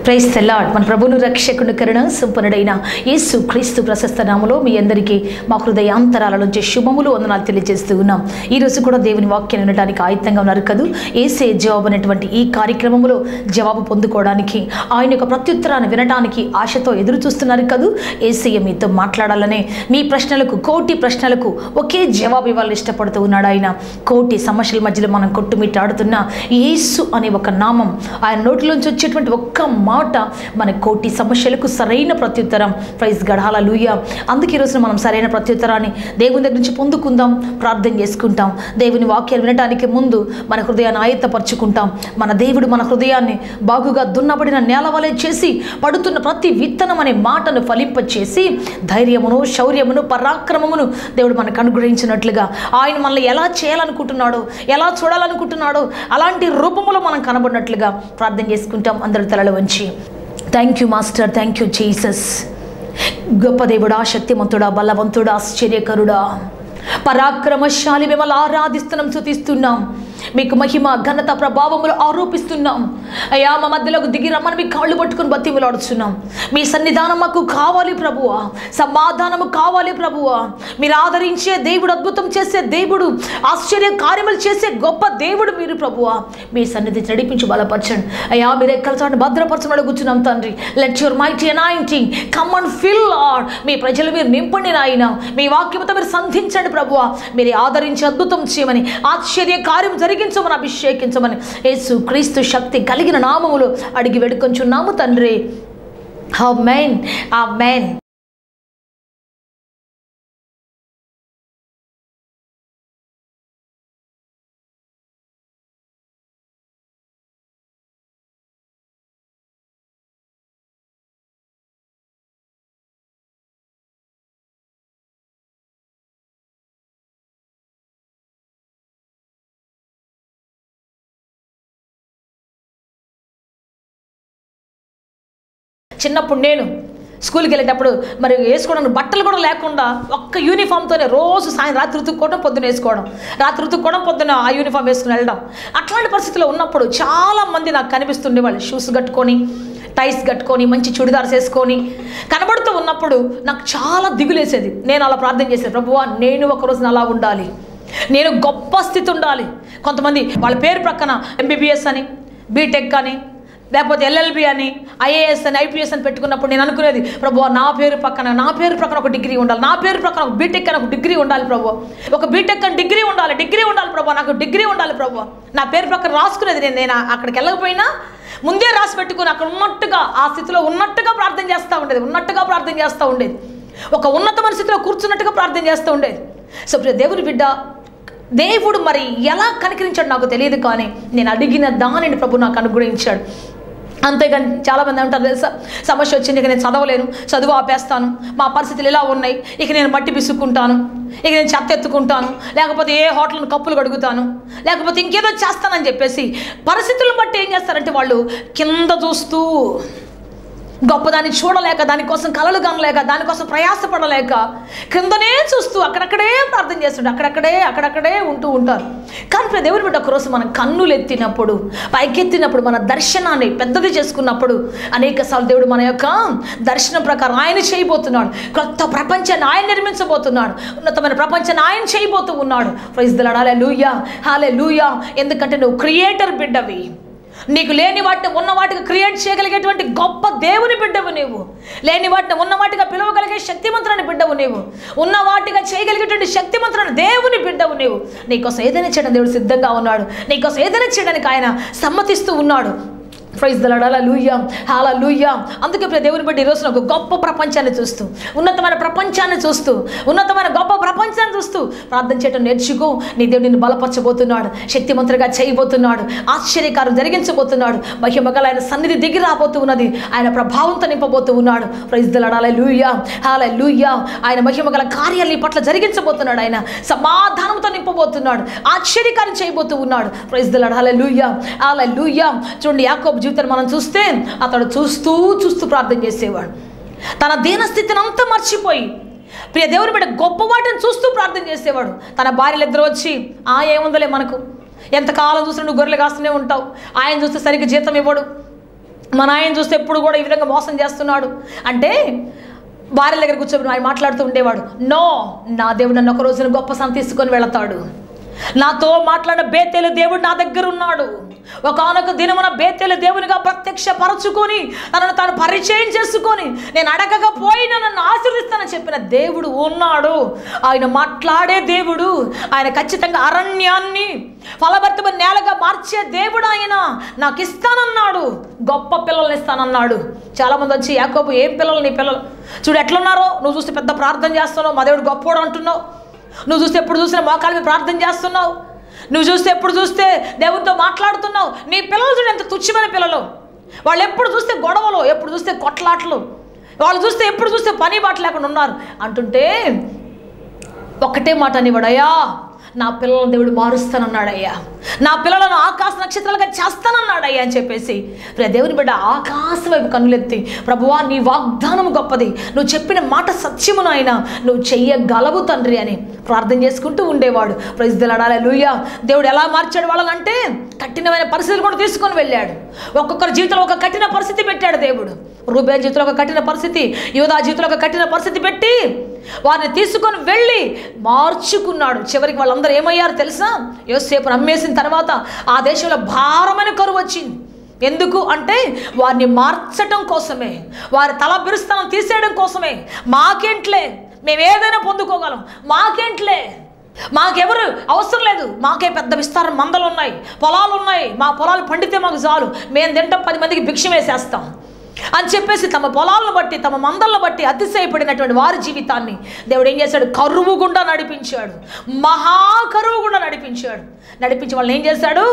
price తెల్లాడ్ మన ప్రభును రక్షకుని కరుణ సంపన్నుడైన యేసు క్రీస్తు ప్రశస్త నామలో మీ అందరికీ మా హృదయాంతరాల నుంచి శుభములు వందనాలు తెలియజేస్తూ ఉన్నాం ఈ రోజు కూడా దేవుని వాక్యం వినడానికి ఆయుత్తంగా ఉన్నారు కదూ ఏసే జవాబు అనేటువంటి ఈ కార్యక్రమంలో జవాబు పొందుకోవడానికి ఆయన యొక్క ప్రత్యుత్తరాన్ని వినడానికి ఆశతో ఎదురు చూస్తున్నారు కదూ ఏసయ్య మీతో మాట్లాడాలనే మీ ప్రశ్నలకు కోటి ప్రశ్నలకు ఒకే జవాబు ఇవ్వాలని ఇష్టపడుతూ ఉన్నాడు ఆయన కోటి సమస్యల మధ్యలో మనం కొట్టుమిట్టాడుతున్న యేసు అనే ఒక నామం ఆయన నోటిలోంచి వచ్చేటువంటి ఒక్క మాట మన కోటి సమస్యలకు సరైన ప్రత్యుత్తరం ప్రైజ్ గడాల లూయ అందుకే ఈ రోజున మనం సరైన ప్రత్యుత్తరాన్ని దేవుని దగ్గర నుంచి పొందుకుందాం ప్రార్థన చేసుకుంటాం దేవుని వాక్యాలు వినడానికి ముందు మన హృదయాన్ని ఆయత్తపరుచుకుంటాం మన దేవుడు మన హృదయాన్ని బాగుగా దున్నబడిన నేల వలె చేసి పడుతున్న ప్రతి విత్తనం అనే మాటను ఫలింపచేసి ధైర్యమును శౌర్యమును పరాక్రమమును దేవుడు మనకు అనుగ్రహించినట్లుగా ఆయన మనల్ని ఎలా చేయాలనుకుంటున్నాడో ఎలా చూడాలనుకుంటున్నాడో అలాంటి రూపంలో మనం కనబడినట్లుగా ప్రార్థన చేసుకుంటాం అందరి తలలో వంచి thank you master thank you Jesus గొప్ప దేవుడా శక్తిమంతుడా బలవంతుడా ఆశ్చర్యకరుడా పరాక్రమశాలి మిమ్మల్ని ఆరాధిస్తున్నాం శుతిస్తున్నాం మీకు మహిమ ఘనత ప్రభావములు ఆరోపిస్తున్నాం అయ్యా మా మధ్యలోకి దిగి రమ్మని మీ కాళ్ళు పట్టుకుని బతిమలాడుచున్నాం మీ సన్నిధానం మాకు కావాలి ప్రభువా సమాధానము కావాలి ప్రభువా మీరు ఆదరించే దేవుడు అద్భుతం చేసే దేవుడు ఆశ్చర్య కార్యములు చేసే గొప్ప దేవుడు మీరు ప్రభువా మీ సన్నిధి నడిపించి బలపరచండి అయ్యా మీరు ఎక్కడ చాటు భద్రపరచమని కూర్చున్నాం తండ్రి let your mighty anointing come and fill our మీ ప్రజలు మీరు నింపండి నాయన మీ వాక్యంతో మీరు సంధించండి ప్రభువా మీరు ఆదరించి అద్భుతం చేయమని ఆశ్చర్య కార్యం జరిగించమని అభిషేకించమని యేసు క్రీస్తు శక్తి కలిగిన నామములు అడిగి వేడుకొంచున్నాము తండ్రి హా మెయిన్ ఆ మెయిన్ చిన్నప్పుడు నేను స్కూల్కి వెళ్ళేటప్పుడు మరి వేసుకోవడానికి బట్టలు కూడా లేకుండా ఒక్క యూనిఫామ్తోనే రోజు సాయం రాత్రి ఉతుక్కోవడం పొద్దున వేసుకోవడం రాత్రి ఉతుక్కోవడం పొద్దున ఆ యూనిఫామ్ వేసుకుని వెళ్ళడం అట్లాంటి పరిస్థితిలో ఉన్నప్పుడు చాలా మంది నాకు కనిపిస్తుండే వాళ్ళు షూస్ కట్టుకొని టైస్ కట్టుకొని మంచి చుడిదార్స్ వేసుకొని కనబడుతూ ఉన్నప్పుడు నాకు చాలా దిగులేసేది నేను అలా ప్రార్థన చేసేది ప్రభువా నేను ఒక రోజున అలా ఉండాలి నేను గొప్ప స్థితి ఉండాలి కొంతమంది వాళ్ళ పేరు ప్రక్కన ఎంబీబీఎస్ అని బీటెక్ అని లేకపోతే ఎల్ఎల్బి అని ఐఏఎస్ అని ఐపీఎస్ అని పెట్టుకున్నప్పుడు నేను అనుకునేది ప్రభు నా పేరు పక్కన నా పేరు ప్రక్కన ఒక డిగ్రీ ఉండాలి నా పేరు ప్రక్కన ఒక బీటెక్ అని ఒక డిగ్రీ ఉండాలి ప్రభు ఒక బీటెక్ అని డిగ్రీ ఉండాలి డిగ్రీ ఉండాలి ప్రభు నాకు డిగ్రీ ఉండాలి ప్రభు నా పేరు ప్రక్కన రాసుకునేది నేను నేను అక్కడికి వెళ్ళకపోయినా ముందే రాసి పెట్టుకుని అక్కడ ఉన్నట్టుగా ఆ స్థితిలో ఉన్నట్టుగా ప్రార్థన చేస్తూ ఉండేది ఉన్నట్టుగా ప్రార్థన చేస్తూ ఉండేది ఒక ఉన్నతమైన స్థితిలో కూర్చున్నట్టుగా ప్రార్థన చేస్తూ ఉండేది సో ప్రియ దేవుని బిడ్డ దేవుడు మరి ఎలా కనికరించాడు నాకు తెలియదు కానీ నేను అడిగిన దానిని ప్రభు నాకు అనుగ్రహించాడు అంతేగాని చాలామంది అంటారు తెలుసా సమస్య వచ్చింది ఇక నేను చదవలేను చదువు ఆపేస్తాను మా పరిస్థితులు ఇలా ఉన్నాయి ఇక నేను మట్టి పిసుక్కుంటాను ఇక నేను చెత్త ఎత్తుకుంటాను లేకపోతే ఏ హోటల్ని కప్పులు కడుగుతాను లేకపోతే ఇంకేదో చేస్తానని చెప్పేసి పరిస్థితులను బట్టి ఏం చేస్తారంటే వాళ్ళు కింద చూస్తూ గొప్పదాన్ని చూడలేక దానికోసం కలలు కనలేక దానికోసం ప్రయాసపడలేక క్రిందనే చూస్తూ అక్కడక్కడే ప్రార్థన చేస్తుండే అక్కడక్కడే అక్కడక్కడే ఉంటూ ఉంటారు కానీ ఇప్పుడు దేవుని బిడ్డ ఒకరోజు మనం కన్నులు ఎత్తినప్పుడు పైకెత్తినప్పుడు మన దర్శనాన్ని పెద్దది చేసుకున్నప్పుడు అనేక సార్లు దేవుడు మన యొక్క దర్శనం ప్రకారం ఆయన చేయబోతున్నాడు కొత్త ప్రపంచాన్ని ఆయన నిర్మించబోతున్నాడు ఉన్నతమైన ప్రపంచాన్ని ఆయన చేయబోతూ ఉన్నాడు ప్రైజ్ దలాడాలే లూయా హాలే లూయా ఎందుకంటే నువ్వు క్రియేటర్ బిడ్డవి నీకు లేని వాటిని ఉన్న వాటికి క్రియేట్ చేయగలిగేటువంటి గొప్ప దేవుని బిడ్డవు నీవు లేని వాటిని ఉన్న వాటిగా పిలవగలిగే శక్తిమంతులని బిడ్డవు నీవు ఉన్న వాటిగా చేయగలిగేటువంటి శక్తిమంతులని దేవుని బిడ్డవు నీవు నీకోసం ఏదైనా చేయడం దేవుడు సిద్ధంగా ఉన్నాడు నీకోసం ఏదైనా చేయడానికి ఆయన సమ్మతిస్తూ ఉన్నాడు ప్రైజ్ దలాడాల లూయ్యా హాలా లూయ్యా అందుకే ప్రియ దేవుని బట్టి ఈరోజున ఒక గొప్ప ప్రపంచాన్ని చూస్తూ ఉన్నతమైన ప్రపంచాన్ని చూస్తూ ఉన్నతమైన గొప్ప ప్రపంచాన్ని చూస్తూ ప్రార్థన చేయడం నేర్చుకో నీ దేవుడు నిన్ను బలపరచబోతున్నాడు శక్తిమంతుడిగా చేయబోతున్నాడు ఆశ్చర్యకారం జరిగించబోతున్నాడు మహిమగల ఆయన సన్నిధి దిగి రాబోతూ ఉన్నది ఆయన ప్రభావంతో నింపబోతూ ఉన్నాడు ప్రైజ్ దలాడాల లూయ్యా హాల లూయ్యా ఆయన మహిమగల కార్యాలు నీ పట్ల జరిగించబోతున్నాడు ఆయన సమాధానంతో నింపబోతున్నాడు ఆశ్చర్యకారం చేయబోతూ ఉన్నాడు ప్రైజ్ దలాడాల లూయ్యా హాల లూయ్యా చూడండి యాకోబు జీవితాన్ని మనం చూస్తే అతడు చూస్తూ చూస్తూ ప్రార్థన చేసేవాడు తన దీనస్థితిని అంతా మర్చిపోయి ప్రియ దేవుని బిడ్డ గొప్ప వాటిని చూస్తూ ప్రార్థన చేసేవాడు తన భార్యలు ఇద్దరు వచ్చి ఆ ఏముందలే మనకు ఎంతకాలం చూసినా నువ్వు గొర్రెలు కాస్తూనే ఉంటావు ఆయన చూస్తే సరిగ్గా జీతం ఇవ్వడు మా నాయన చూస్తే ఎప్పుడు కూడా ఈ విధంగా మోసం చేస్తున్నాడు అంటే భార్య దగ్గర కూర్చొని ఆయన మాట్లాడుతూ ఉండేవాడు నో నా దేవుడు నన్ను ఒక రోజున గొప్ప సన తీసుకొని వెళతాడు నాతో మాట్లాడిన బేతేలు దేవుడు నా దగ్గర ఉన్నాడు ఒకనొక దినమున బేతేలు దేవునిగా ప్రత్యక్ష పరచుకొని తనను తాను పరిచయం చేసుకొని నేను అడగకపోయినా నన్ను ఆశీర్దిస్తానని చెప్పిన దేవుడు ఉన్నాడు ఆయన మాట్లాడే దేవుడు ఆయన ఖచ్చితంగా అరణ్యాన్ని ఫలభరితమైన నేలగా మార్చే దేవుడు ఆయన నాకు ఇస్తానన్నాడు గొప్ప పిల్లల్ని ఇస్తానన్నాడు చాలామంది వచ్చి యాకోబు ఏం పిల్లలు నీ పిల్లలు చూడు ఎట్లున్నారో నువ్వు చూస్తే పెద్ద ప్రార్థన చేస్తున్నావు మా దేవుడు గొప్పోడు అంటున్నావు నువ్వు చూస్తే ఎప్పుడు చూసినా మోకాల మీద ప్రార్థన చేస్తున్నావు నువ్వు చూస్తే ఎప్పుడు చూస్తే దేవునితో మాట్లాడుతున్నావు నీ పిల్లలు చూడు ఎంత తుచ్చమైన పిల్లలు వాళ్ళు ఎప్పుడు చూస్తే గొడవలు ఎప్పుడు చూస్తే కొట్లాటలు వాళ్ళు చూస్తే ఎప్పుడు చూస్తే పని బాట లేకుండా ఉన్నారు అంటుంటే ఒక్కటే మాట అనేవాడయ్యా నా పిల్లలను దేవుడు మారుస్తానన్నాడయ్యా నా పిల్లలను ఆకాశ నక్షత్రాలుగా చేస్తానన్నాడయ్యా అని చెప్పేసి ప్రియ దేవుని బిడ్డ ఆకాశం వైపు కన్నులెత్తి ప్రభువా నీ వాగ్దానం గొప్పది నువ్వు చెప్పిన మాట సత్యము నాయన నువ్వు చెయ్యగలవు తండ్రి అని ప్రార్థన చేసుకుంటూ ఉండేవాడు ప్రజలాడాలి లూయా దేవుడు ఎలా మార్చాడు వాళ్ళనంటే కఠినమైన పరిస్థితులు కూడా తీసుకొని వెళ్ళాడు ఒక్కొక్కరి జీవితంలో ఒక కఠిన పరిస్థితి పెట్టాడు దేవుడు రూబేన్ జీవితంలో ఒక కఠిన పరిస్థితి యోధా జీవితంలో ఒక కఠిన పరిస్థితి పెట్టి వారిని తీసుకొని వెళ్ళి మార్చుకున్నాడు చివరికి వాళ్ళందరూ ఏమయ్యారు తెలుసా యోసేపు నమ్మేసిన తర్వాత ఆ దేశంలో భారమైన కరువు వచ్చింది ఎందుకు అంటే వారిని మార్చటం కోసమే వారి తల బిరుస్తానం తీసేయడం కోసమే మాకేంట్లే మేము ఏదైనా పొందుకోగలం మాకేంట్లే మాకెవరు అవసరం లేదు మాకే పెద్ద విస్తారం మందలు ఉన్నాయి పొలాలు ఉన్నాయి మా పొలాలు పండితే మాకు చాలు మేము తింటాం పది మందికి భిక్ష వేసేస్తాం అని చెప్పేసి తమ పొలాలను బట్టి తమ మందలను బట్టి అతిశయపడినటువంటి వారి జీవితాన్ని దేవుడు ఏం చేశాడు కరువు గుండా నడిపించాడు మహా కరువు గుండా నడిపించాడు నడిపించి వాళ్ళని ఏం చేశాడు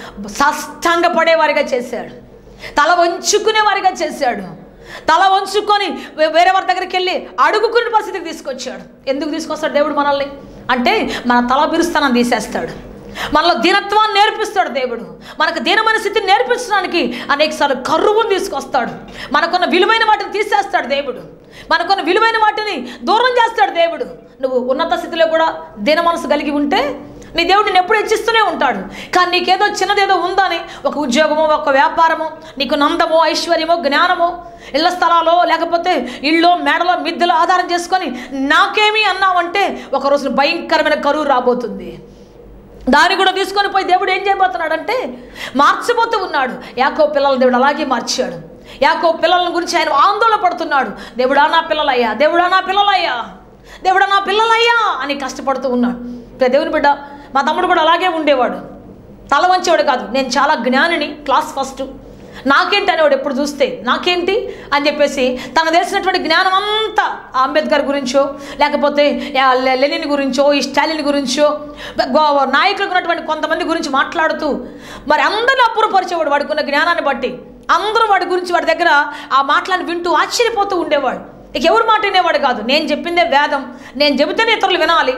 సాష్టాంగ పడేవారిగా చేశాడు తల వంచుకునే వారిగా చేశాడు తల వంచుకొని వే- వేరే వారి దగ్గరికి వెళ్ళి అడుగుకునే పరిస్థితికి తీసుకొచ్చాడు ఎందుకు తీసుకొస్తాడు దేవుడు మనల్ని అంటే మన తల బిరుస్తానని తీసేస్తాడు మనలో దీనత్వాన్ని నేర్పిస్తాడు దేవుడు మనకు దీనమైన స్థితిని నేర్పించడానికి అనేకసార్లు కరువును తీసుకొస్తాడు మనకున్న విలువైన వాటిని తీసేస్తాడు దేవుడు మనకున్న విలువైన వాటిని దూరం చేస్తాడు దేవుడు నువ్వు ఉన్నత స్థితిలో కూడా దీన మనసు కలిగి ఉంటే నీ దేవుడు నేను ఎప్పుడు హెచ్చిస్తూనే ఉంటాడు కానీ నీకేదో చిన్నదేదో ఉందని ఒక ఉద్యోగమో ఒక వ్యాపారమో నీకు నందమో ఐశ్వర్యమో జ్ఞానమో ఇళ్ల స్థలాలో లేకపోతే ఇళ్ళో మేడలో మిద్దెలో ఆధారం చేసుకొని నాకేమి అన్నావంటే ఒక రోజున భయంకరమైన కరువు రాబోతుంది దాన్ని కూడా తీసుకొని పోయి దేవుడు ఏం చేయబోతున్నాడంటే మార్చబోతూ ఉన్నాడు యాకో పిల్లల దేవుడు అలాగే మార్చాడు యాకో పిల్లల గురించి ఆయన ఆందోళన పడుతున్నాడు దేవుడా నా పిల్లలయ్యా దేవుడా నా పిల్లలయ్యా దేవుడా నా పిల్లలయ్యా అని కష్టపడుతూ ఉన్నాడు ఇక దేవుని బిడ్డ మా తమ్ముడు కూడా అలాగే ఉండేవాడు తల వంచేవాడు కాదు నేను చాలా జ్ఞానిని క్లాస్ ఫస్ట్ నాకేంటి అనేవాడు ఎప్పుడు చూస్తే నాకేంటి అని చెప్పేసి తన తెలిసినటువంటి జ్ఞానం అంతా ఆ అంబేద్కర్ గురించో లేకపోతే ఆ లె- లెనిన్ గురించో ఈ స్టాలిన్ గురించో గో- నాయకులకు ఉన్నటువంటి కొంతమంది గురించి మాట్లాడుతూ మరి అందరిని అప్పురపరిచేవాడు వాడికి ఉన్న జ్ఞానాన్ని బట్టి అందరూ వాడి గురించి వాడి దగ్గర ఆ మాటలను వింటూ ఆశ్చర్యపోతూ ఉండేవాడు ఇక ఎవరు మాట వినేవాడు కాదు నేను చెప్పిందే వేదం నేను చెబితేనే ఇతరులు వినాలి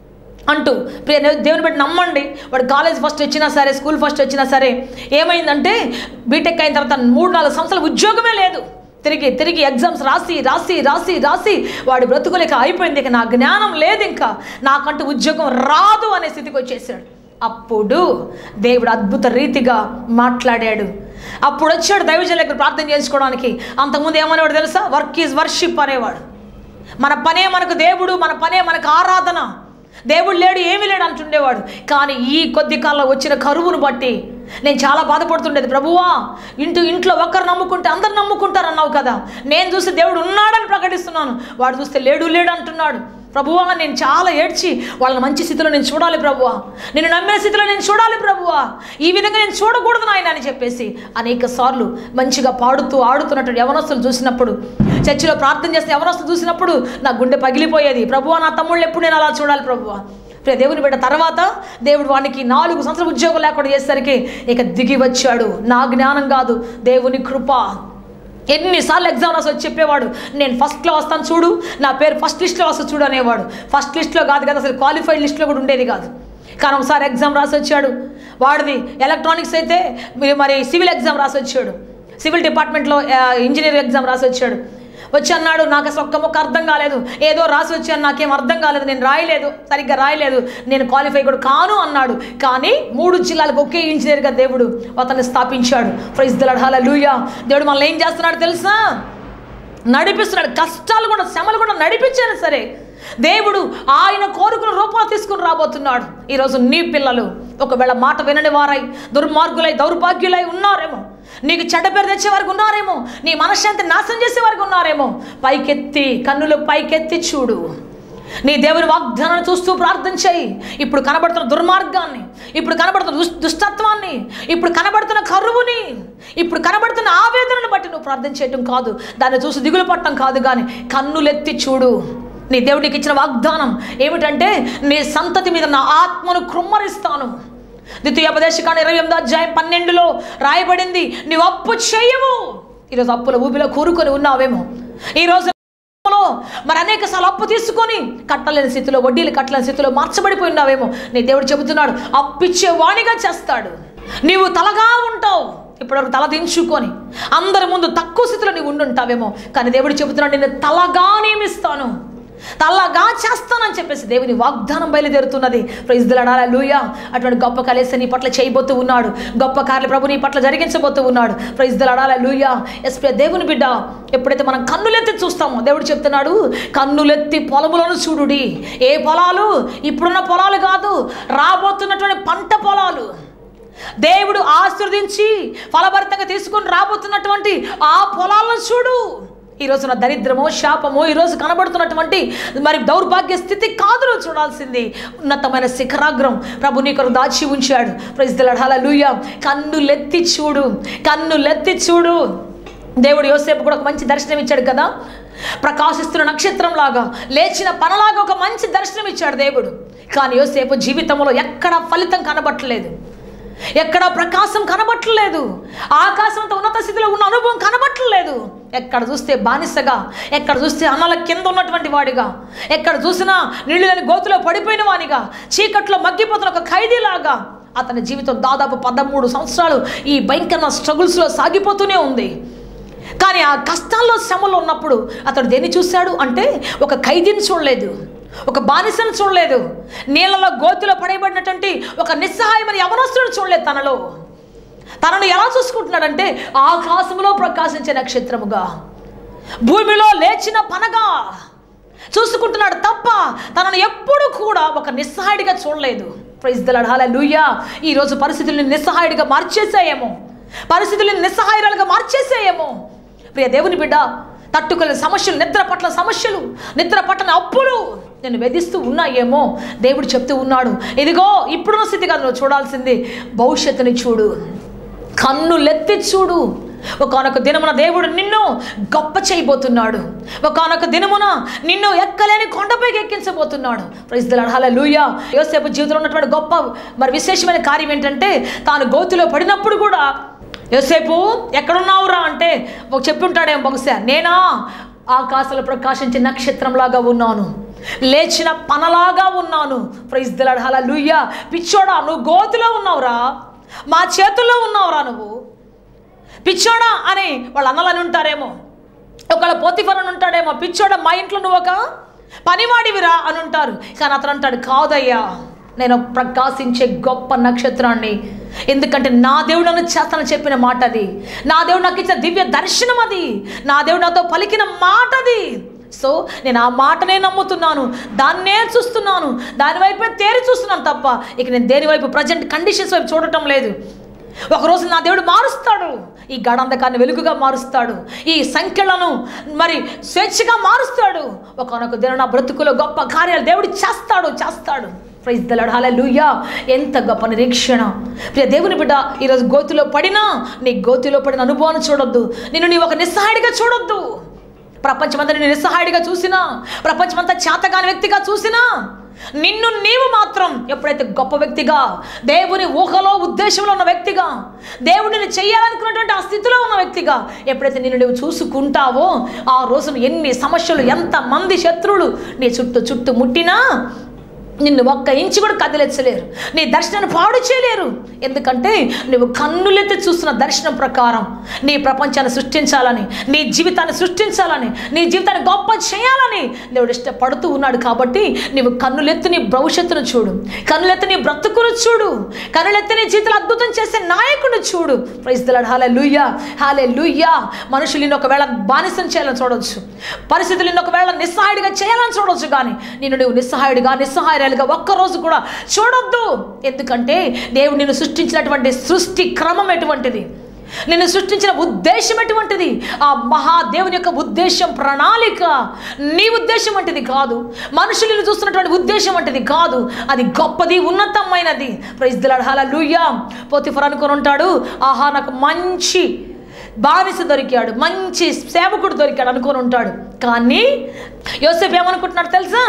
అంటూ ప్రియ దేవుని బట్టి నమ్మండి వాడు కాలేజ్ ఫస్ట్ వచ్చినా సరే స్కూల్ ఫస్ట్ వచ్చినా సరే ఏమైందంటే బీటెక్ అయిన తర్వాత మూడు నాలుగు సంవత్సరాలు ఉద్యోగమే లేదు తిరిగి తిరిగి ఎగ్జామ్స్ రాసి రాసి రాసి రాసి వాడి బ్రతుకులేక అయిపోయింది ఇక నా జ్ఞానం లేదు ఇంకా నాకంటూ ఉద్యోగం రాదు అనే స్థితికి వచ్చేసాడు అప్పుడు దేవుడు అద్భుత రీతిగా మాట్లాడాడు అప్పుడు వచ్చాడు దైవజన దగ్గర ప్రార్థన చేసుకోవడానికి అంతకుముందు ఏమనేవాడు తెలుసా వర్క్ ఈజ్ వర్షిప్ అనేవాడు మన పనే మనకు దేవుడు మన పనే మనకు ఆరాధన దేవుడు లేడు ఏమీ లేడు అంటుండేవాడు కానీ ఈ కొద్ది కాలంలో వచ్చిన కరువును బట్టి నేను చాలా బాధపడుతుండేది ప్రభువా ఇంటూ ఇంట్లో ఒక్కరు నమ్ముకుంటే అందరు నమ్ముకుంటారు అన్నావు కదా నేను చూసి దేవుడు ఉన్నాడని ప్రకటిస్తున్నాను వాడు చూస్తే లేడు లేడు అంటున్నాడు ప్రభువా నేను చాలా ఏడ్చి వాళ్ళని మంచి స్థితిలో నేను చూడాలి ప్రభువా నేను నమ్మే స్థితిలో నేను చూడాలి ప్రభువా ఈ విధంగా నేను చూడకూడదు నాయన అని చెప్పేసి అనేక సార్లు మంచిగా పాడుతూ ఆడుతున్నట్టు యవనస్తులు చూసినప్పుడు చర్చిలో ప్రార్థన చేస్తే యవనస్తులు చూసినప్పుడు నా గుండె పగిలిపోయేది ప్రభువా నా తమ్ముళ్ళు ఎప్పుడు నేను అలా చూడాలి ప్రభువా ప్రియ దేవుని బిడ్డ తర్వాత దేవుడు వానికి నాలుగు సంవత్సరాలు ఉద్యోగం లేకుండా చేసేసరికి ఇక దిగి వచ్చాడు నా జ్ఞానం కాదు దేవుని కృప ఎన్నిసార్లు ఎగ్జామ్ రాసి వచ్చి చెప్పేవాడు నేను ఫస్ట్లో వస్తాను చూడు నా పేరు ఫస్ట్ లిస్ట్లో వస్తుంది చూడు అనేవాడు ఫస్ట్ లిస్ట్లో కాదు కదా అసలు క్వాలిఫైడ్ లిస్ట్లో కూడా ఉండేది కాదు కానీ ఒకసారి ఎగ్జామ్ రాసి వచ్చాడు వాడిది ఎలక్ట్రానిక్స్ అయితే మరి- మరి సివిల్ ఎగ్జామ్ రాసి వచ్చాడు సివిల్ డిపార్ట్మెంట్లో ఆ, ఇంజనీరింగ్ ఎగ్జామ్ రాసి వచ్చాడు వచ్చి అన్నాడు నాకు అసలు ఒక్క మొక్క అర్థం కాలేదు ఏదో రాసి వచ్చాను నాకేం అర్థం కాలేదు నేను రాయలేదు సరిగ్గా రాయలేదు నేను క్వాలిఫై కూడా కాను అన్నాడు కానీ మూడు జిల్లాలకు ఒకే ఇంజనీర్గా దేవుడు అతన్ని స్థాపించాడు ప్రైజ్ దళాల లూయా దేవుడు మనల్ని ఏం చేస్తున్నాడు తెలుసా నడిపిస్తున్నాడు కష్టాలు కూడా శ్రమలు కూడా నడిపించాను సరే దేవుడు ఆయన కోరుకున్న రూపాలు తీసుకుని రాబోతున్నాడు ఈరోజు నీ పిల్లలు ఒకవేళ మాట వినని వారై దుర్మార్గులై దౌర్భాగ్యులై ఉన్నారేమో నీకు చెడ్డ పేరు తెచ్చే వరకు ఉన్నారేమో నీ మనశ్శాంతి నాశనం చేసే వరకు ఉన్నారేమో పైకెత్తి కన్నులు పైకెత్తి చూడు నీ దేవుని వాగ్దానాన్ని చూస్తూ ప్రార్థన చేయి ఇప్పుడు కనబడుతున్న దుర్మార్గాన్ని ఇప్పుడు కనబడుతున్న దుష్ దుష్టత్వాన్ని ఇప్పుడు కనబడుతున్న కరువుని ఇప్పుడు కనబడుతున్న ఆవేదనను బట్టి నువ్వు ప్రార్థన చేయటం కాదు దాన్ని చూసి దిగులు పట్టడం కాదు కానీ కన్నులెత్తి చూడు నీ దేవుడికి ఇచ్చిన వాగ్దానం ఏమిటంటే నీ సంతతి మీద నా ఆత్మను కృమ్మరిస్తాను ద్వితీయోపదేశకాండ ఇరవై ఎనిమిదో అధ్యాయం పన్నెండులో రాయబడింది నీవు అప్పు చేయవు ఈరోజు అప్పుల ఊబిలో కూరుకొని ఉన్నావేమో ఈరోజు లో మరి అనేక సార్లు అప్పు తీసుకొని కట్టలేని స్థితిలో వడ్డీలు కట్టలేని స్థితిలో మార్చబడిపోయి ఉన్నావేమో నీ దేవుడు చెబుతున్నాడు అప్పిచ్చే వాణిగా చేస్తాడు నీవు తలగా ఉంటావు ఇప్పటివరకు తల దించుకొని అందరి ముందు తక్కువ స్థితిలో నీవు ఉండుంటావేమో కానీ దేవుడు చెబుతున్నాడు నేను తలగా నియమిస్తాను తలగా చేస్తానని చెప్పేసి దేవుని వాగ్దానం బయలుదేరుతున్నది ప్రైజ్దలాడాల లూయా అటువంటి గొప్ప కలేసి నీ పట్ల చేయబోతూ ఉన్నాడు గొప్ప కార్య ప్రభు నీ పట్ల జరిగించబోతూ ఉన్నాడు ప్రైజ్దలాడాల లూయా ఎస్పీ దేవుని బిడ్డ ఎప్పుడైతే మనం కన్నులెత్తి చూస్తామో దేవుడు చెప్తున్నాడు కన్నులెత్తి పొలములను చూడుడి ఏ పొలాలు ఇప్పుడున్న పొలాలు కాదు రాబోతున్నటువంటి పంట పొలాలు దేవుడు ఆశీర్వదించి ఫలభరితంగా తీసుకొని రాబోతున్నటువంటి ఆ పొలాలను చూడు ఈ రోజున దరిద్రమో శాపమో ఈరోజు కనబడుతున్నటువంటి మరి దౌర్భాగ్య స్థితి కాదు నువ్వు చూడాల్సింది ఉన్నతమైన శిఖరాగ్రం ప్రభు నీ కొరకు దాచి ఉంచాడు ప్రజలడాల లూయ కన్నులెత్తి చూడు కన్నులెత్తి చూడు దేవుడు యోసేపు కూడా ఒక మంచి దర్శనం ఇచ్చాడు కదా ప్రకాశిస్తున్న నక్షత్రం లాగా లేచిన పనలాగా ఒక మంచి దర్శనం ఇచ్చాడు దేవుడు కానీ యోసేపు జీవితంలో ఎక్కడ ఫలితం కనబట్టలేదు ఎక్కడ ప్రకాశం కనబట్టలేదు ఆకాశంతో ఉన్నత స్థితిలో ఉన్న అనుభవం కనబట్టలేదు ఎక్కడ చూస్తే బానిసగా ఎక్కడ చూస్తే అన్నల కింద ఉన్నటువంటి వాడిగా ఎక్కడ చూసినా నీళ్ళు లేని గోతులో పడిపోయిన వానిగా చీకట్లో మగ్గిపోతున్న ఒక ఖైదీలాగా అతని జీవితం దాదాపు పదమూడు సంవత్సరాలు ఈ భయంకర స్ట్రగుల్స్లో సాగిపోతూనే ఉంది కానీ ఆ కష్టాల్లో శ్రమలో ఉన్నప్పుడు అతడు దేన్ని చూశాడు అంటే ఒక ఖైదీని చూడలేదు ఒక బానిసను చూడలేదు నీళ్ళలో గోతిలో పడేయబడినటువంటి ఒక నిస్సహాయమైన యవనస్తుడు చూడలేదు తనలో తనను ఎలా చూసుకుంటున్నాడంటే ఆకాశంలో ప్రకాశించే నక్షత్రముగా భూమిలో లేచిన పనగా చూసుకుంటున్నాడు తప్ప తనను ఎప్పుడు కూడా ఒక నిస్సహాయుడిగా చూడలేదు ప్రైజ్ దళాల లూయా ఈరోజు పరిస్థితుల్ని నిస్సహాయుడిగా మార్చేసాయేమో పరిస్థితుల్ని నిస్సహాయురాలుగా మార్చేసాయేమో ప్రియ దేవుని బిడ్డ తట్టుకోలేని సమస్యలు నిద్ర పట్ల సమస్యలు నిద్ర పట్టని అప్పులు నేను వెదిస్తూ ఉన్నాయేమో దేవుడు చెప్తూ ఉన్నాడు ఇదిగో ఇప్పుడున్న స్థితి కాదు నువ్వు చూడాల్సింది భవిష్యత్తుని చూడు కన్నులెత్తి చూడు ఒకనొక దినమున దేవుడు నిన్ను గొప్ప చేయబోతున్నాడు ఒకనొక దినమున నిన్ను ఎక్కలేని కొండపైకి ఎక్కించబోతున్నాడు ప్రజలు అలా లూయా యోసేపు జీవితంలో ఉన్నటువంటి గొప్ప మరి విశేషమైన కార్యం ఏంటంటే తాను గోతిలో పడినప్పుడు కూడా యోసేపు ఎక్కడున్నావురా అంటే ఒక చెప్పి ఉంటాడేమో బహుశా నేనా ఆకాశంలో ప్రకాశించే నక్షత్రంలాగా ఉన్నాను లేచిన పనలాగా ఉన్నాను ప్రైజ్ దళాల లూయ్యా పిచ్చోడా నువ్వు గోతిలో ఉన్నావురా మా చేతుల్లో ఉన్నావురా నువ్వు పిచ్చోడా అని వాళ్ళ అన్నలని ఉంటారేమో ఒకళ్ళ పోతిఫర్ అని ఉంటాడేమో పిచ్చోడా మా ఇంట్లో నువ్వు ఒక పనివాడివిరా అని ఉంటారు కానీ అతను అంటాడు కాదయ్యా నేను ప్రకాశించే గొప్ప నక్షత్రాన్ని ఎందుకంటే నా దేవుడు నన్ను చేస్తానని చెప్పిన మాట అది నా దేవుడు నాకు ఇచ్చిన దివ్య దర్శనం అది నా దేవుడు నాతో పలికిన మాట అది సో నేను ఆ మాటనే నమ్ముతున్నాను దాన్నే చూస్తున్నాను దాని వైపే తేరి చూస్తున్నాను తప్ప ఇక నేను దేని వైపు ప్రజెంట్ కండిషన్స్ వైపు చూడటం లేదు ఒకరోజు నా దేవుడు మారుస్తాడు ఈ గడంధకాన్ని వెలుగుగా మారుస్తాడు ఈ సంఖ్యలను మరి స్వేచ్ఛగా మారుస్తాడు ఒకనొక దిన నా బ్రతుకులో గొప్ప కార్యాలు దేవుడు చేస్తాడు చేస్తాడు ప్రైజ్ దళాల లూయా ఎంత గొప్ప నిరీక్షణ ప్రియ దేవుని బిడ్డ ఈరోజు గోతిలో పడినా నీ గోతిలో పడిన అనుభవాన్ని చూడొద్దు నిన్ను నీ ఒక నిస్సహాయుడిగా చూడొద్దు ప్రపంచమంతా నేను నిస్సహాయుడిగా చూసినా ప్రపంచమంతా చేతగాని వ్యక్తిగా చూసినా నిన్ను నీవు మాత్రం ఎప్పుడైతే గొప్ప వ్యక్తిగా దేవుని ఊహలో ఉద్దేశంలో ఉన్న వ్యక్తిగా దేవుడిని చేయాలనుకున్నటువంటి ఆ స్థితిలో ఉన్న వ్యక్తిగా ఎప్పుడైతే నిన్ను నువ్వు చూసుకుంటావో ఆ రోజున ఎన్ని సమస్యలు ఎంత మంది శత్రువులు నీ చుట్టూ చుట్టూ ముట్టినా నిన్ను ఒక్క ఇంచు కూడా కదిలించలేరు నీ దర్శనాన్ని పాడు చేయలేరు ఎందుకంటే నువ్వు కన్నులెత్తి చూస్తున్న దర్శనం ప్రకారం నీ ప్రపంచాన్ని సృష్టించాలని నీ జీవితాన్ని సృష్టించాలని నీ జీవితాన్ని గొప్ప చేయాలని దేవుడు ఇష్టపడుతూ ఉన్నాడు కాబట్టి నువ్వు కన్నులెత్తి నీ భవిష్యత్తును చూడు కన్నులెత్తి నీ బ్రతుకును చూడు కన్నులెత్తి నీ జీవితంలో అద్భుతం చేసే నాయకుడు చూడు ప్రైజ్ దలాడ్ హాలే లూయ్యా హాలే లూయ్యా మనుషులు నిన్ను ఒకవేళ బానిసం చేయాలని చూడవచ్చు పరిస్థితులు నిన్ను ఒకవేళ నిస్సహాయుడిగా చేయాలని చూడవచ్చు కానీ నేను నువ్వు నిస్సహాయుడిగా నిస్సహాయురాలుగా ఒక్కరోజు కూడా చూడొద్దు ఎందుకంటే దేవుడు నిన్ను సృష్టించినటువంటి సృష్టి క్రమం ఎటువంటిది నిన్ను సృష్టించిన ఉద్దేశం ఎటువంటిది ఆ మహాదేవుని యొక్క ఉద్దేశం ప్రణాళిక నీ ఉద్దేశం వంటిది కాదు మనుషులను చూస్తున్నటువంటి ఉద్దేశం వంటిది కాదు అది గొప్పది ఉన్నతమైనది ప్రైజ్ దిలాడాల లూయా పోతిఫర్ అనుకొని ఉంటాడు ఆహా నాకు మంచి బానిస దొరికాడు మంచి సేవకుడు దొరికాడు అనుకొని ఉంటాడు కానీ యోసేపు ఏమనుకుంటున్నాడు తెలుసా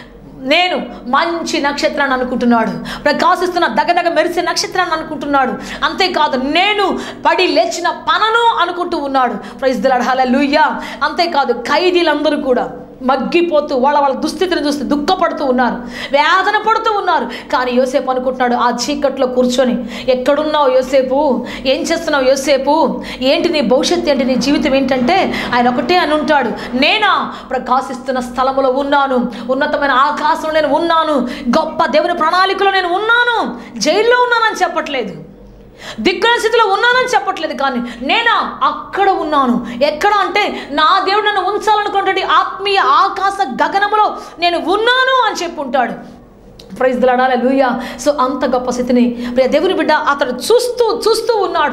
నేను మంచి నక్షత్రాన్ని అనుకుంటున్నాడు ప్రకాశిస్తున్న దగదగ మెరిసే నక్షత్రాన్ని అనుకుంటున్నాడు అంతేకాదు నేను పడి లేచిన పనను అనుకుంటూ ఉన్నాడు ప్రైజ్ దిలాడాల లూయ్యా అంతేకాదు ఖైదీలందరూ కూడా మగ్గిపోతూ వాళ్ళ వాళ్ళ దుస్థితిని చూస్తే దుఃఖపడుతూ ఉన్నారు వేదన పడుతూ ఉన్నారు కానీ యోసేపు అనుకుంటున్నాడు ఆ చీకట్లో కూర్చొని ఎక్కడున్నావు యోసేపు ఏం చేస్తున్నావు యోసేపు ఏంటి నీ భవిష్యత్తు ఏంటి నీ జీవితం ఏంటంటే ఆయన ఒకటే అని ఉంటాడు నేనా ప్రకాశిస్తున్న స్థలములో ఉన్నాను ఉన్నతమైన ఆకాశంలో నేను ఉన్నాను గొప్ప దేవుని ప్రణాళికలో నేను ఉన్నాను జైల్లో ఉన్నానని చెప్పట్లేదు దిక్కుల స్థితిలో ఉన్నానని చెప్పట్లేదు కానీ నేనా అక్కడ ఉన్నాను ఎక్కడ అంటే నా దేవుడు నన్ను ఉంచాలనుకున్నటువంటి ఆత్మీయ ఆకాశ గగనములో నేను ఉన్నాను అని చెప్పుంటాడు ప్రైజ్ దలాడాలి లూయా సో అంత గొప్ప స్థితిని ప్రియ దేవుని బిడ్డ అతడు చూస్తూ చూస్తూ ఉన్నాడు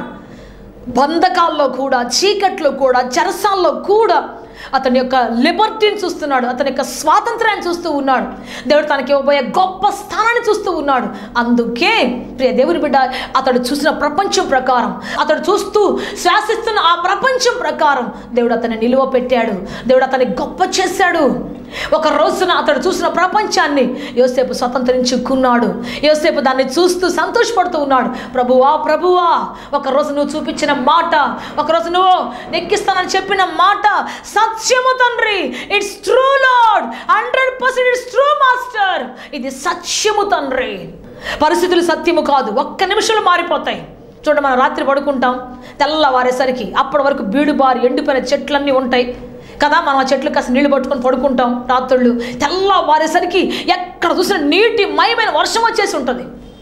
బంధకాల్లో కూడా చీకట్లో కూడా చెరసాల్లో కూడా అతని యొక్క లిబర్టీని చూస్తున్నాడు అతని యొక్క స్వాతంత్రాన్ని చూస్తూ ఉన్నాడు దేవుడు తనకి ఇవ్వబోయే గొప్ప స్థానాన్ని చూస్తూ ఉన్నాడు అందుకే ప్రియ దేవుని బిడ్డ అతడు చూసిన ప్రపంచం ప్రకారం అతడు చూస్తూ శ్వాసిస్తున్న ఆ ప్రపంచం ప్రకారం దేవుడు అతన్ని నిలువ పెట్టాడు దేవుడు అతన్ని గొప్ప చేశాడు ఒక రోజున అతడు చూసిన ప్రపంచాన్ని యోసేపు స్వతంత్రించుకున్నాడు యోసేపు దాన్ని చూస్తూ సంతోషపడుతూ ఉన్నాడు ప్రభువా ప్రభువా ఒక రోజు నువ్వు చూపించిన మాట ఒక రోజు నువ్వు నెక్కిస్తానని చెప్పిన మాట సత్యము తండ్రి it's true lord hundred percent it's true master ఇది సత్యము తండ్రి పరిస్థితులు సత్యము కాదు ఒక్క నిమిషంలో మారిపోతాయి చూడండి మనం రాత్రి పడుకుంటాం తెల్లవారేసరికి అప్పటి వరకు బీడుబారి ఎండిపోయిన చెట్లన్నీ ఉంటాయి కదా మనం ఆ చెట్లు కాస్త నీళ్లు పట్టుకొని పడుకుంటాం రాత్రుళ్ళు తెల్లవారేసరికి ఎక్కడ చూసినా నీటి మయమైన వర్షం వచ్చేసి ఉంటుంది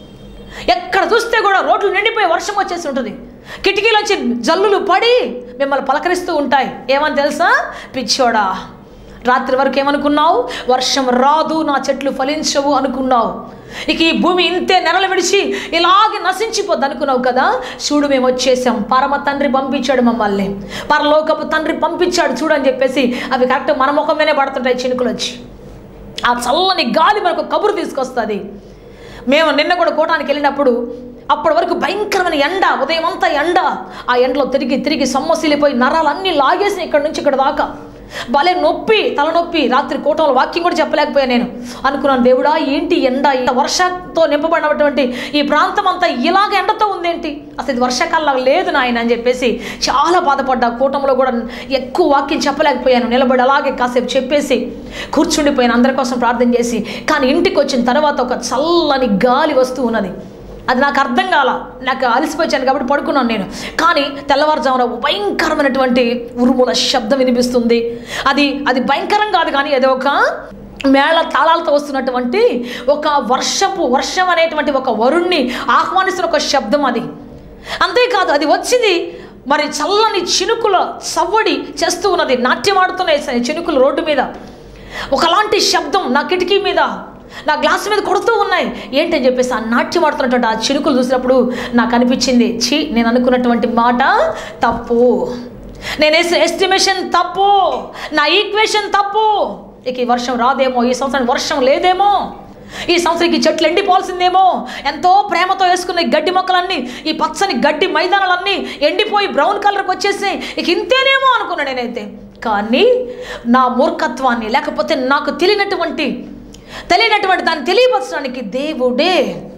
ఎక్కడ చూస్తే కూడా రోడ్లు నిండిపోయి వర్షం వచ్చేసి ఉంటుంది కిటికీలోంచి జల్లులు పడి మిమ్మల్ని పలకరిస్తూ ఉంటాయి ఏమని తెలుసా పిచ్చోడా రాత్రి వరకు ఏమనుకున్నావు వర్షం రాదు నా చెట్లు ఫలించవు అనుకున్నావు ఇక ఈ భూమి ఇంతే నెరలు విడిచి ఇలాగే నశించిపోద్ది అనుకున్నావు కదా చూడు మేము వచ్చేసాం పరమ తండ్రి పంపించాడు మమ్మల్ని పరలోకపు తండ్రి పంపించాడు చూడని చెప్పేసి అవి కరెక్ట్ మన ముఖం మీదే పడుతుంటాయి చినుకులు వచ్చి ఆ చల్లని గాలి మనకు కబురు తీసుకొస్తుంది మేము నిన్న కూడా కోటానికి వెళ్ళినప్పుడు అప్పటి వరకు భయంకరమైన ఎండ ఉదయం అంతా ఎండ ఆ ఎండలో తిరిగి తిరిగి సొమ్మసిలిపోయి నరాలన్నీ లాగేసి ఇక్కడ నుంచి ఇక్కడ దాకా భలే నొప్పి తలనొప్పి రాత్రి కోటంలో వాక్యం కూడా చెప్పలేకపోయాను నేను అనుకున్నాను దేవుడా ఏంటి ఎండ ఇంత వర్షంతో నింపబడినటువంటి ఈ ప్రాంతం అంతా ఇలాగ ఎండతో ఉందేంటి అసలు ఇది వర్షాకాలం లేదు నాయన అని చెప్పేసి చాలా బాధపడ్డా కూటంలో కూడా ఎక్కువ వాక్యం చెప్పలేకపోయాను నిలబడి అలాగే కాసేపు చెప్పేసి కూర్చుండిపోయాను అందరి కోసం ప్రార్థన చేసి కానీ ఇంటికి వచ్చిన తర్వాత ఒక చల్లని గాలి వస్తూ ఉన్నది అది నాకు అర్థం కాల నాకు అలసిపోయాను కాబట్టి పడుకున్నాను నేను కానీ తెల్లవారుజామున భయంకరమైనటువంటి ఉరుముల శబ్దం వినిపిస్తుంది అది అది భయంకరం కాదు కానీ ఏదో ఒక మేళ తాళాలతో వస్తున్నటువంటి ఒక వర్షపు వర్షం అనేటువంటి ఒక వరుణ్ణి ఆహ్వానిస్తున్న ఒక శబ్దం అది అంతేకాదు అది వచ్చింది మరి చల్లని చినుకుల సవ్వడి చేస్తూ ఉన్నది నాట్యం ఆడుతున్నాయి చినుకులు రోడ్డు మీద ఒకలాంటి శబ్దం నా కిటికీ మీద నా గ్లాస్ మీద కొడుతూ ఉన్నాయి ఏంటని చెప్పేసి ఆ నాట్యం ఆడుతున్నటువంటి ఆ చినుకులు చూసినప్పుడు నాకు అనిపించింది ఛీ నేను అనుకున్నటువంటి మాట తప్పు నేను వేసిన ఎస్టిమేషన్ తప్పు నా ఈక్వేషన్ తప్పు ఇక ఈ వర్షం రాదేమో ఈ సంవత్సరం వర్షం లేదేమో ఈ సంవత్సరానికి చెట్లు ఎండిపోవాల్సిందేమో ఎంతో ప్రేమతో వేసుకున్న ఈ గడ్డి మొక్కలన్నీ ఈ పచ్చని గడ్డి మైదానాలన్నీ ఎండిపోయి బ్రౌన్ కలర్కి వచ్చేసి ఇక ఇంతేనేమో అనుకున్నా నేనైతే కానీ నా మూర్ఖత్వాన్ని లేకపోతే నాకు తెలియనటువంటి తెలియనటువంటి దాన్ని తెలియపరచడానికి దేవుడే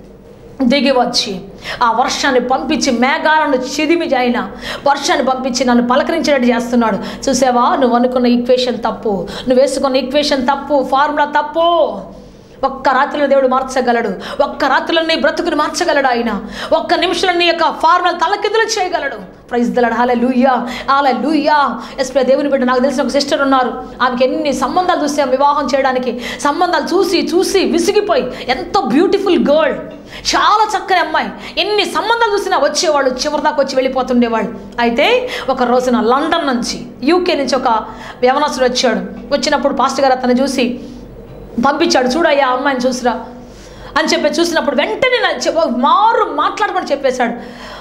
దిగి వచ్చి ఆ వర్షాన్ని పంపించి మేఘాలను చిదిమి అయిన వర్షాన్ని పంపించి నన్ను పలకరించేటట్టు చేస్తున్నాడు చూసావా నువ్వు అనుకున్న ఈక్వేషన్ తప్పు నువ్వు వేసుకున్న ఈక్వేషన్ తప్పు ఫార్ములా తప్పు ఒక్క రాత్రిలో దేవుడు మార్చగలడు ఒక్క రాత్రిలో నీ బ్రతుకుని మార్చగలడు ఆయన ఒక్క నిమిషంలో నీ యొక్క ఫార్ములా తలకిందులు చేయగలడు ప్రైజ్ దలడు హాలే లూయా హాలే లూయా ఎస్ దేవుని బిడ్డ నాకు తెలిసిన ఒక సిస్టర్ ఉన్నారు ఆమెకి ఎన్ని సంబంధాలు చూసాం వివాహం చేయడానికి సంబంధాలు చూసి చూసి విసిగిపోయి ఎంతో బ్యూటిఫుల్ గర్ల్ చాలా చక్కని అమ్మాయి ఎన్ని సంబంధాలు చూసినా వచ్చేవాళ్ళు చివరి దాకా వచ్చి వెళ్ళిపోతుండేవాళ్ళు అయితే ఒక రోజున లండన్ నుంచి యూకే నుంచి ఒక యవనస్తుడు వచ్చాడు వచ్చినప్పుడు పాస్టర్ గారు అతను చూసి పంపించాడు చూడయ్యా ఆ అమ్మాయిని చూసిరా అని చెప్పి చూసినప్పుడు వెంటనే నా చె- మారు మాట్లాడమని చెప్పేశాడు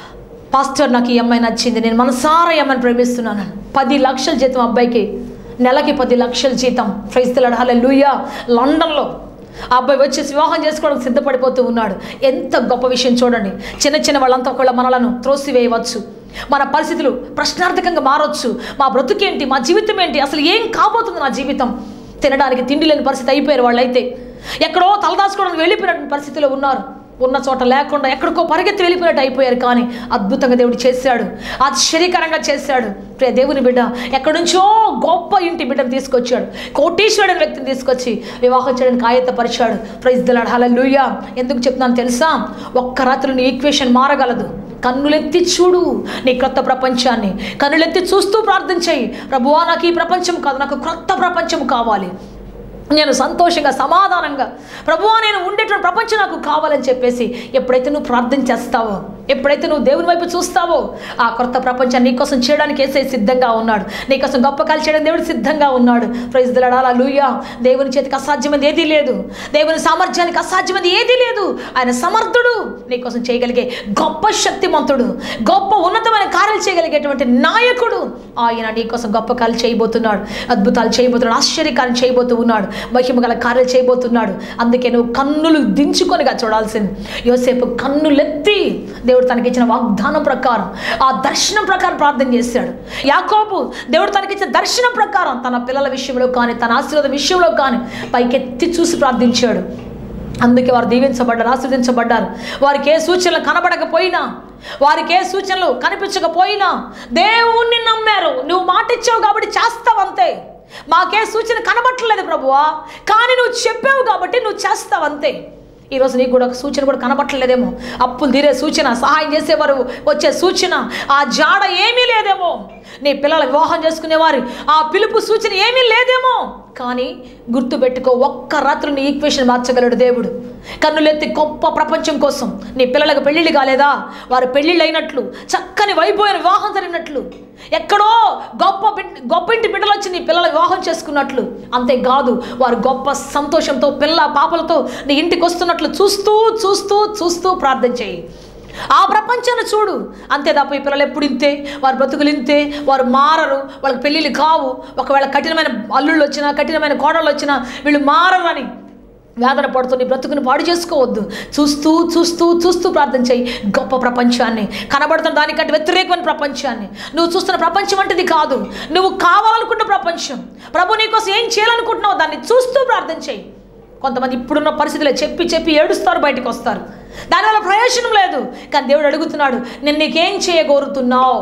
పాస్టర్ నాకు ఈ అమ్మాయి నచ్చింది నేను మనసారా ఈ అమ్మాయిని ప్రేమిస్తున్నాను పది లక్షల జీతం అబ్బాయికి నెలకి పది లక్షల జీతం ఫ్రైస్తలాడు హలే లూయా లండన్లో ఆ అబ్బాయి వచ్చేసి వివాహం చేసుకోవడానికి సిద్ధపడిపోతూ ఉన్నాడు ఎంత గొప్ప విషయం చూడండి చిన్న చిన్న వాళ్ళంతా ఒకళ్ళ మనలను త్రోసివేయవచ్చు మన పరిస్థితులు ప్రశ్నార్థకంగా మారొచ్చు మా బ్రతుకేంటి మా జీవితం ఏంటి అసలు ఏం కాబోతుంది నా జీవితం తినడానికి తిండి లేని పరిస్థితి అయిపోయారు వాళ్ళైతే ఎక్కడో తలదాచుకోవడానికి వెళ్ళిపోయినటువంటి పరిస్థితిలో ఉన్నారు ఉన్న చోట లేకుండా ఎక్కడికో పరిగెత్తి వెళ్ళిపోయినట్టు అయిపోయారు కానీ అద్భుతంగా దేవుడు చేశాడు ఆశ్చర్యకరంగా చేశాడు ప్రియ దేవుని బిడ్డ ఎక్కడి నుంచో గొప్ప ఇంటి బిడ్డను తీసుకొచ్చాడు కోటీశ్వరుడు వ్యక్తిని తీసుకొచ్చి వివాహం చేయడానికి ఆయత్తపరిచాడు ప్రైజ్ దలాడు హల ఎందుకు చెప్తున్నాను తెలుసా ఒక్క రాత్రి నీ ఈక్వేషన్ మారగలదు కన్నులెత్తి చూడు నీ క్రొత్త ప్రపంచాన్ని కన్నులెత్తి చూస్తూ ప్రార్థన చేయి ప్రభువా నాకు ఈ ప్రపంచం కాదు నాకు క్రొత్త ప్రపంచం కావాలి నేను సంతోషంగా సమాధానంగా ప్రభువా నేను ఉండేటువంటి ప్రపంచం నాకు కావాలని చెప్పేసి ఎప్పుడైతే నువ్వు ప్రార్థన చేస్తావో ఎప్పుడైతే నువ్వు దేవుని వైపు చూస్తావో ఆ కొత్త ప్రపంచాన్ని నీకోసం చేయడానికి వేసే సిద్ధంగా ఉన్నాడు నీకోసం గొప్ప కాలు చేయడం దేవుడు సిద్ధంగా ఉన్నాడు ప్రైజ్ దలడాలా లూయా దేవుని చేతికి అసాధ్యమైనది ఏదీ లేదు దేవుని సామర్థ్యానికి అసాధ్యమైనది ఏదీ లేదు ఆయన సమర్థుడు నీకోసం చేయగలిగే గొప్ప శక్తిమంతుడు గొప్ప ఉన్నతమైన కార్యాలు చేయగలిగేటువంటి నాయకుడు ఆయన నీకోసం గొప్ప కార్యాలు చేయబోతున్నాడు అద్భుతాలు చేయబోతున్నాడు ఆశ్చర్యకార్యం చేయబోతూ ఉన్నాడు మహిమ గల కార్యాలు చేయబోతున్నాడు అందుకే నువ్వు కన్నులు దించుకొనిగా చూడాల్సింది యోసేపు కన్నులెత్తి దేవుడు తనకిచ్చిన వాగ్దానం ప్రకారం ఆ దర్శనం ప్రకారం ప్రార్థన చేశాడు యాకోబు దేవుడు తనకిచ్చిన దర్శనం ప్రకారం తన పిల్లల విషయంలో కానీ తన ఆశీర్వాద విషయంలో కానీ పైకెత్తి చూసి ప్రార్థించాడు అందుకే వారు దీవించబడ్డారు ఆశీర్వదించబడ్డారు వారికి ఏ సూచనలు కనబడకపోయినా వారికి ఏ సూచనలు కనిపించకపోయినా దేవుణ్ణి నమ్మారు నువ్వు మాట ఇచ్చావు కాబట్టి చేస్తావంతే మాకే సూచన కనబట్టలేదు ప్రభువా కానీ నువ్వు చెప్పావు కాబట్టి నువ్వు చేస్తావంతే ఈరోజు నీకు కూడా ఒక సూచన కూడా కనబట్టలేదేమో అప్పులు తీరే సూచన సహాయం చేసేవారు వచ్చే సూచన ఆ జాడ ఏమీ లేదేమో నీ పిల్లల వివాహం చేసుకునేవారు ఆ పిలుపు సూచన ఏమీ లేదేమో కానీ గుర్తుపెట్టుకో ఒక్క రాత్రి నీ ఈక్వేషన్ మార్చగలడు దేవుడు కన్నులెత్తి గొప్ప ప్రపంచం కోసం నీ పిల్లలకు పెళ్ళిళ్ళు కాలేదా వారు పెళ్ళిళ్ళు అయినట్లు చక్కని వైపోయిన వివాహం జరిగినట్లు ఎక్కడో గొప్ప బిడ్ గొప్ప ఇంటి బిడ్డలు వచ్చి నీ పిల్లల వివాహం చేసుకున్నట్లు అంతేకాదు వారు గొప్ప సంతోషంతో పిల్ల పాపలతో నీ ఇంటికి వస్తున్నట్లు చూస్తూ చూస్తూ చూస్తూ ప్రార్థన చేయి ఆ ప్రపంచాన్ని చూడు అంతే తప్ప ఈ పిల్లలు ఎప్పుడు ఇంతే వారి బ్రతుకులు ఇంతే వారు మారరు వాళ్ళకి పెళ్ళిళ్ళు కావు ఒకవేళ కఠినమైన అల్లుళ్ళు వచ్చినా కఠినమైన కోడళ్ళు వచ్చినా వీళ్ళు మారరు అని వేదన పడుతూ నీ బ్రతుకుని పాడు చేసుకోవద్దు చూస్తూ చూస్తూ చూస్తూ ప్రార్థన చేయి గొప్ప ప్రపంచాన్ని కనబడుతున్న దానికంటే వ్యతిరేకమైన ప్రపంచాన్ని నువ్వు చూస్తున్న ప్రపంచం అంటేది కాదు నువ్వు కావాలనుకున్న ప్రపంచం ప్రభు నీకోసం ఏం చేయాలనుకుంటున్నావు దాన్ని చూస్తూ ప్రార్థన చేయి కొంతమంది ఇప్పుడున్న పరిస్థితుల్లో చెప్పి చెప్పి ఏడుస్తారు బయటకు వస్తారు దానివల్ల ప్రయోజనం లేదు కానీ దేవుడు అడుగుతున్నాడు నేను నీకేం చేయగోరుతున్నావు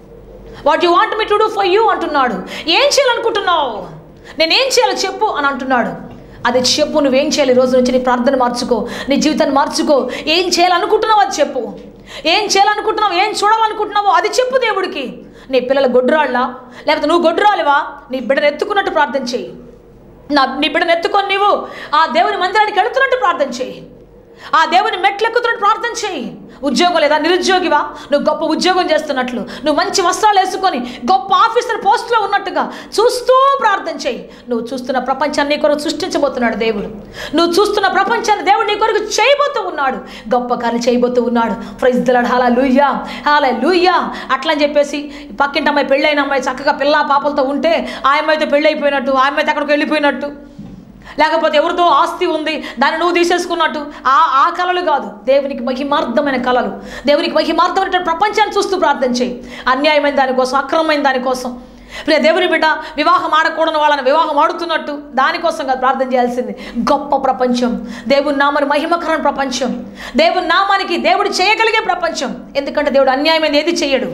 what you want me to do for you అంటున్నాడు ఏం చేయాలనుకుంటున్నావు నేనేం చేయాలో చెప్పు అని అంటున్నాడు అది చెప్పు నువ్వేం చేయాలి ఈ రోజు నుంచి నీ ప్రార్థన మార్చుకో నీ జీవితాన్ని మార్చుకో ఏం చేయాలనుకుంటున్నావు అది చెప్పు ఏం చేయాలనుకుంటున్నావు ఏం చూడాలనుకుంటున్నావో అది చెప్పు దేవుడికి నీ పిల్లలు గొడ్రాళ్ళ లేకపోతే నువ్వు గొడ్రాలివా నీ బిడ్డను ఎత్తుకున్నట్టు ప్రార్థన చేయి నా నీ బిడ్డను ఎత్తుకొని నీవు ఆ దేవుని మందిరానికి వెళుతున్నట్టు ప్రార్థన చేయి ఆ దేవుని మెట్లు ఎక్కుతున్నట్టు ప్రార్థన చేయి ఉద్యోగం లేదా నిరుద్యోగివా నువ్వు గొప్ప ఉద్యోగం చేస్తున్నట్లు నువ్వు మంచి వస్త్రాలు వేసుకొని గొప్ప ఆఫీసర్ పోస్టులో ఉన్నట్టుగా చూస్తూ ప్రార్థన చేయి నువ్వు చూస్తున్న ప్రపంచాన్ని నీ కొరకు సృష్టించబోతున్నాడు దేవుడు నువ్వు చూస్తున్న ప్రపంచాన్ని దేవుడు నీ కొరకు చేయబోతూ ఉన్నాడు గొప్ప కార్యం చేయబోతూ ఉన్నాడు ఫ్రైజ్ దలాడు హాలా లూయ్యా హాలా లూయ్యా అట్లా అని చెప్పేసి పక్కింటి అమ్మాయి పెళ్ళైన అమ్మాయి చక్కగా పిల్ల పాపలతో ఉంటే ఆ అమ్మాయితో పెళ్ళి అయిపోయినట్టు ఆ అమ్మాయితో అక్కడికి వెళ్ళిపోయినట్టు లేకపోతే ఎవరితో ఆస్తి ఉంది దాన్ని నువ్వు తీసేసుకున్నట్టు ఆ ఆ కళలు కాదు దేవునికి మహిమార్థమైన కళలు దేవునికి మహిమార్థమైన ప్రపంచాన్ని చూస్తూ ప్రార్థన చేయి అన్యాయమైన దానికోసం అక్రమమైన దానికోసం ప్రియ దేవుని బిడ్డ వివాహం ఆడకూడని వాళ్ళని వివాహం ఆడుతున్నట్టు దానికోసం కాదు ప్రార్థన చేయాల్సింది గొప్ప ప్రపంచం దేవుని నామని మహిమకరణ ప్రపంచం దేవుని నామానికి దేవుడు చేయగలిగే ప్రపంచం ఎందుకంటే దేవుడు అన్యాయమైన ఏది చేయడు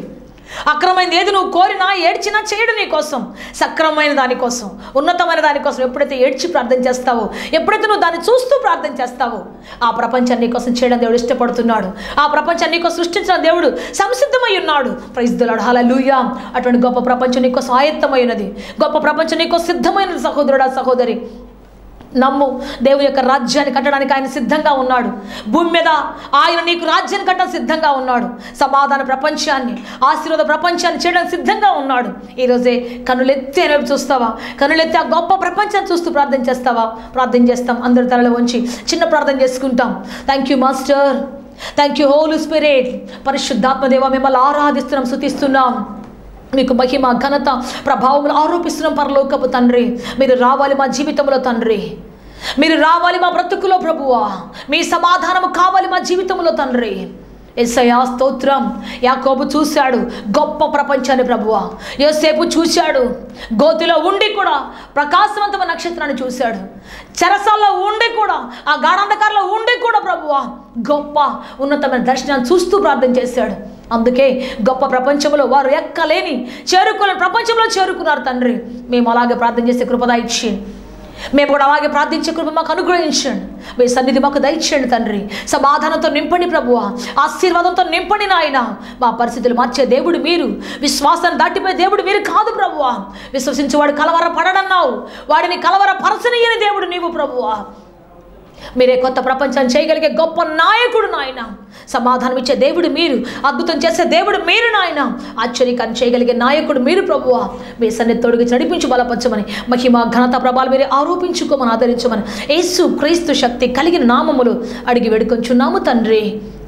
అక్రమైనది ఏది నువ్వు కోరినా ఏడ్చినా చేయడు నీ కోసం సక్రమైన దానికోసం ఉన్నతమైన దానికోసం ఎప్పుడైతే ఏడ్చి ప్రార్థన చేస్తావో ఎప్పుడైతే నువ్వు దాన్ని చూస్తూ ప్రార్థన చేస్తావో ఆ ప్రపంచాన్ని నీకోసం చేయడం దేవుడు ఇష్టపడుతున్నాడు ఆ ప్రపంచాన్ని నీకోసం సృష్టించిన దేవుడు సంసిద్ధమై ఉన్నాడు ప్రైజ్దులాడు హల్లెలూయా అటువంటి గొప్ప ప్రపంచం నీకోసం ఆయత్తమైనది గొప్ప ప్రపంచం నీకోసం సిద్ధమైనది సహోదరుడా సహోదరి నమ్ము దేవుని యొక్క రాజ్యాన్ని కట్టడానికి ఆయన సిద్ధంగా ఉన్నాడు భూమి మీద ఆయన నీకు రాజ్యాన్ని కట్టడానికి సిద్ధంగా ఉన్నాడు సమాధాన ప్రపంచాన్ని ఆశీర్వాద ప్రపంచాన్ని చేయడానికి సిద్ధంగా ఉన్నాడు ఈరోజే కనులెత్తి ఆయన వైపు చూస్తావా కనులెత్తి ఆ గొప్ప ప్రపంచాన్ని చూస్తూ ప్రార్థన చేస్తావా ప్రార్థన చేస్తాం అందరి తలలో వంచి చిన్న ప్రార్థన చేసుకుంటాం thank you master thank you holy spirit పరిశుద్ధాత్మదేవ మిమ్మల్ని ఆరాధిస్తున్నాం శుతిస్తున్నాం మీకు మహిమ ఘనత ప్రభావములు ఆరోపిస్తున్నాం పరలోకపు తండ్రి మీరు రావాలి మా జీవితంలో తండ్రి మీరు రావాలి మా బ్రతుకులో ప్రభువా మీ సమాధానము కావాలి మా జీవితంలో తండ్రి ఎస్ఐయా స్తోత్రం యాకోబు చూశాడు గొప్ప ప్రపంచాన్ని ప్రభువా యోసేపు చూశాడు గోతిలో ఉండి కూడా ప్రకాశవంతమైన నక్షత్రాన్ని చూశాడు చెరసాల్లో ఉండి కూడా ఆ గాఢాంధకారంలో ఉండి కూడా ప్రభువా గొప్ప ఉన్నతమైన దర్శనాన్ని చూస్తూ ప్రార్థన చేశాడు అందుకే గొప్ప ప్రపంచంలో వారు ఎక్కలేని చేరుకున్న ప్రపంచంలో చేరుకున్నారు తండ్రి మేము అలాగే ప్రార్థన చేసే కృప దయచేయండి మేము కూడా అలాగే ప్రార్థించే కృప మాకు అనుగ్రహించండి మీ సన్నిధి మాకు దయచేయండి తండ్రి సమాధానంతో నింపండి ప్రభువ ఆశీర్వాదంతో నింపండి నాయన మా పరిస్థితులు మార్చే దేవుడు మీరు విశ్వాసాన్ని దాటిపోయే దేవుడు మీరు కాదు ప్రభువ విశ్వసించేవాడు కలవర పడడన్నావు వాడిని కలవర పరచనీయని దేవుడు నీవు ప్రభువా మీరే కొత్త ప్రపంచాన్ని చేయగలిగే గొప్ప నాయకుడు నాయన సమాధానం ఇచ్చే దేవుడు మీరు అద్భుతం చేసే దేవుడు మీరు నాయన ఆశ్చర్యకాన్ని చేయగలిగే నాయకుడు మీరు ప్రభువా మీ సన్నిధి తొడిగి నడిపించి బలపరచమని మహిమ ఘనత ప్రభాలు మీరే ఆరోపించుకోమని ఆదరించమని యేసు క్రీస్తు శక్తి కలిగిన నామములు అడిగి వేడుకొంచున్నాము తండ్రి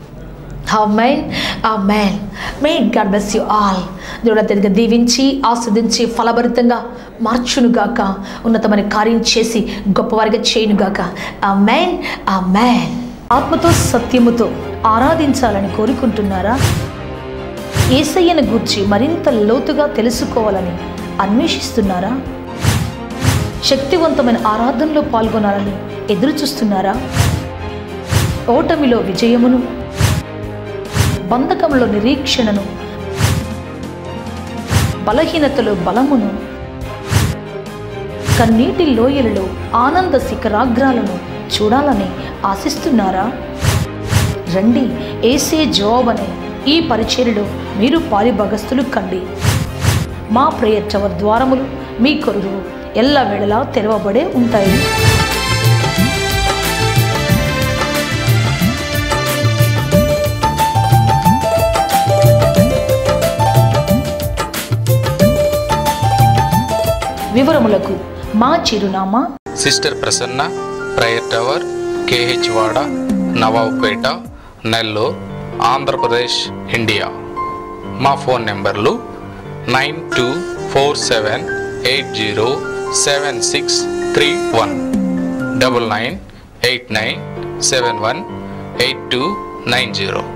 amen amen may God bless you all దేవుడు అత్యధిక దీవించి ఆస్వాదించి ఫలభరితంగా మార్చునుగాక ఉన్నతమైన కార్యం చేసి గొప్పవారిగా చేయునుగాక ఆమెన్ ఆమెన్ ఆత్మతో సత్యముతో ఆరాధించాలని కోరుకుంటున్నారా ఏసయ్యను గూర్చి మరింత లోతుగా తెలుసుకోవాలని అన్వేషిస్తున్నారా శక్తివంతమైన ఆరాధనలో పాల్గొనాలని ఎదురు చూస్తున్నారా ఓటమిలో విజయమును బంధకంలో నిరీక్షణను బలహీనతలో బలమును కన్నీటి లోయలలో ఆనంద శిఖరాగ్రాలను చూడాలని ఆశిస్తున్నారా రండి ఏసే జవాబ్ అనే ఈ పరిచర్యలో మీరు పాలిభాగస్తులు కండి మా ప్రేయర్ టవర్ ద్వారములు మీ కొరకు ఎల్ల వేళలా తెరవబడే ఉంటాయి వివరములకు మా చిరునామా sister Prasanna prayer tower KH వాడ నవాబ్పేట నెల్లూరు ఆంధ్రప్రదేశ్ ఇండియా మా ఫోన్ నెంబర్లు nine two four seven eight zero seven six three one double nine eight nine seven one eight two nine zero